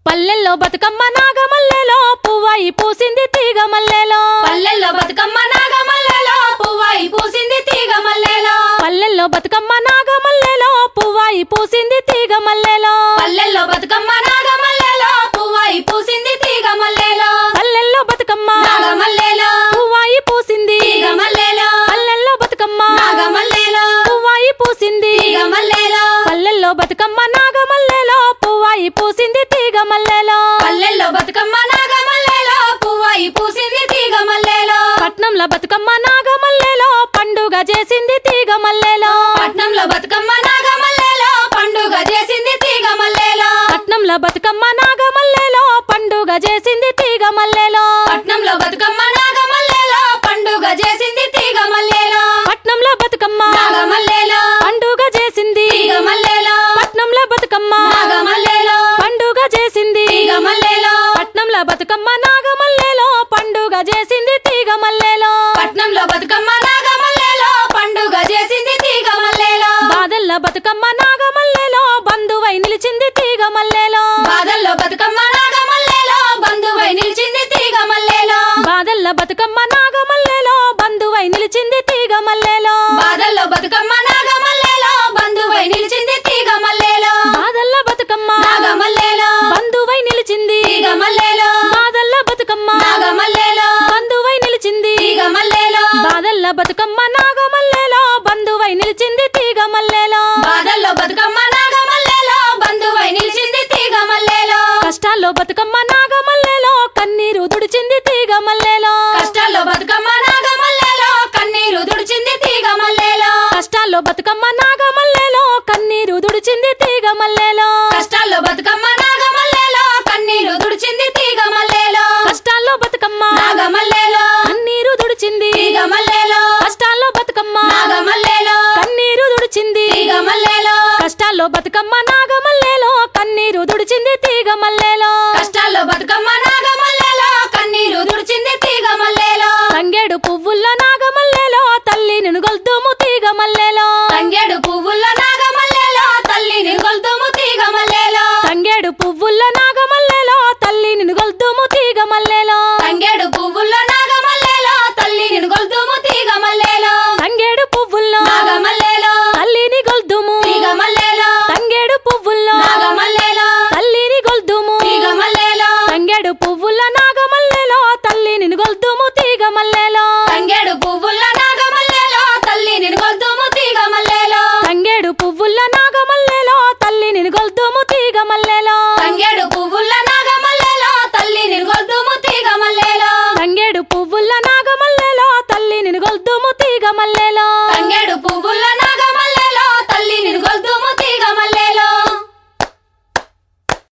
పల్లెల్లో బతుకమ్మ నాగమల్లెలో పువ్వాయి పూసింది తీగ మల్లెలో పల్లెల్లో బతుకమ్మ నాగమల్లెలో పువ్వాయి పూసింది తీగ మల్లెలో పల్లెల్లో బతుకమ్మ నాగమల్లెలో పువ్వాయి పూసింది తీగ మల్లెలో పల్లెల్లో బతుకమ్మ నాగమల్లెలో పువ్వాయి పూసింది తీగ మల్లెలో పల్లెల్లో బతుకమ్మ నాగమల్లెలో పువ్వాయి పూసింది తీగ మల్లెలో పల్లెల్లో బతుకమ్మ నాగమల్లెలో పువ్వాయి పూసింది తీగ మల్లెలో పల్లెల్లో బతుకమ్మ నాగమల్లెలో పువ్వాయి పూసింది తీగ మల్లెలో పల్లెల్లో బతుకమ్మ నాగమల్లెలో పువ్వాయి పూసింది తీగ మల్లెలో పట్నంలో బతుకమ్మ నాగమల్లెలో పండుగ చేసింది తీగ మల్లెలో పట్నంలో బతుకమ్మ నాగమల్లెలో పండుగ చేసింది తీగ మల్లెలో పట్నంలో బతుకమ్మ నాగమల్లెలో పండుగ చేసింది తీగ మల్లెలో పట్నంలో బతుకమ్మ నాగమల్లెలో పండుగ చేసింది తీగ మల్లెలో పట్నంలో బతుకమ్మ నాగమల్లెలో పండుగ చేసింది తీగ మల్లెలో పట్నంలో బతుకమ్మ నాగమల్లెలో పండుగ చేసింది తీగ మల్లెలో పట్నంలో బతుకమ్మ నాగమల్లెలో పండుగ చేసింది తీగ మల్లెలో పట్నంలో బతుకమ్మ నాగమల్లెలో పండుగ చేసింది తీగ మల్లెలో బాదల్ల బతుకమ్మ నాగమల్లెలో బంధువై నిలిచింది తీగ మల్లెలో బాదల్లో బతుకమ్మ నాగమల్లెలో బంధువై నిలిచింది తీగ మల్లెలో బాదల్ల బతుకమ్మ నాగమల్లెలో బంధువై నిలిచింది తీగ మల్లెలో బాదల్లో బతుకమ్మ నాగమల్లెలో బంధువై నిలిచింది తీగ మల్లెలో బాదల్ల బతుకమ్మ నాగమల్లెలో బంధువై నిలిచింది తీగ మల్లెలో బాదల్ల బతుకమ్మ నాగమల్లెలో బంధువై నిలిచింది తీగ మల్లెలో బాదల్ల బతుకమ్మ నాగమల్లెలో బంధువై నిలిచింది తీగ మల్లెలో బాదల్లో బతుకమ్మ నాగమల్లెలో బంధువై నిలిచింది తీగ మల్లెలో కష్టాల్లో బతుకమ్మ నాగమల్లెలో కన్నీరు దుడిచింది తీగ మల్లెలో కష్టాల్లో బతుకమ్మ నాగమల్లెలో కన్నీరు తుడిచింది తీగ మల్లెలో కష్టాల్లో బతుకమ్మ నాగమల్లెలో కన్నీరు దుడిచింది తీగ మల్లెలో కష్టాల్లో బతుకమ్మ నాగమల్లెలో కన్నీరు తుడిచింది తీగ మల్లెలో కష్టాల్లో బతుకమ్మ నాగమల్లెలో కన్నీరు దుడిచింది తీగ మల్లెలో కష్టాల్లో బతుకమ్మ నాగమల్లెలో కన్నీరు దుడిచింది తీగ మల్లెలో కష్టాల్లో బతుకమ్మ నాగమల్లెలో కన్నీరు దుడిచింది తీగ మల్లెలో కష్టాల్లో బతుకమ్మ నాగమల్లెలో కన్నీరు తుడిచింది తీగ మల్లెలో తంగేడు పువ్వుల్లో నాగమల్లెలో తల్లి నినుగొల్తుము తీగ మల్లెలో తంగేడు పువ్వుల్లో నాగమల్లెలో తల్లిని గొల్తుము తీగ మల్లెలో తంగేడు పువ్వుల్లో నాగమల్లెలో తల్లి నినుగొల్తుము తీగ మల్లెలో తంగేడు పువ్వుల్లో నాగమల్లెలో తల్లిని గొల్తుము తీగ మల్లెలో తంగేడు పువ్వుల్లో నాగమల్లెలో తల్లిని గొల్తుము తీగ మల్లెలో తంగేడు పువ్వుల్లో నాగమల్లెలో తల్లిని గొల్తుము తీగ మల్లెలో తంగేడు పువ్వుల నాగమల్లెలో తల్లిని గొల్తుము తీగ మల్లెలో తంగేడు పువ్వుల్లో నాగమల్లెలో తల్లిని గొల్తుము తీగ మల్లెలో తంగేడు పువ్వుల నాగమల్లెలో తల్లిని గొల్తుము తీగ మల్లెలో తంగేడు పువ్వుల్లో నాగమల్లెలో తల్లిని గొల్తుము తీగ మల్లెలో తంగేడు పువ్వుల నాగమల్లెలో తల్లిని గొల్తుము తీగ మల్లెలో